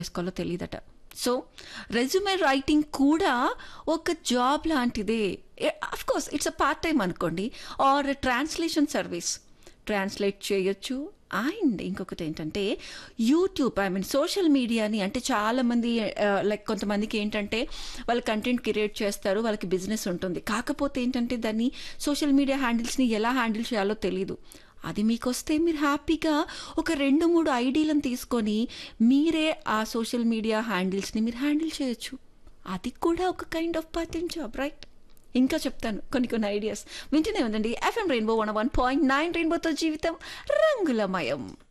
చేసుకోవాలో తెలియదట so resume writing కూడా ఒక జాబ్ లాంటిదే of course it's a part time అనుకోండి ఆర్ ట్రాన్స్లేషన్ సర్వీస్ ట్రాన్స్లేట్ చేయొచ్చు అండ్ ఇంకొకటి ఏంటంటే యూట్యూబ్ ఐ మీన్ సోషల్ మీడియాని అంటే చాలామంది లైక్ కొంతమందికి ఏంటంటే వాళ్ళు కంటెంట్ క్రియేట్ చేస్తారు వాళ్ళకి బిజినెస్ ఉంటుంది కాకపోతే ఏంటంటే దాన్ని సోషల్ మీడియా హ్యాండిల్స్ని ఎలా హ్యాండిల్ చేయాలో తెలీదు అది మీకు వస్తే మీరు హ్యాపీగా ఒక రెండు మూడు ఐడీలను తీసుకొని మీరే ఆ సోషల్ మీడియా హ్యాండిల్స్ని మీరు హ్యాండిల్ చేయొచ్చు అది కూడా ఒక kind of part time job right ఇంకా చెప్తాను కొన్ని కొన్ని ఐడియాస్ వింటూనే ఉందండి FM Rainbow one one point nine రెయిన్బోతో జీవితం రంగులమయం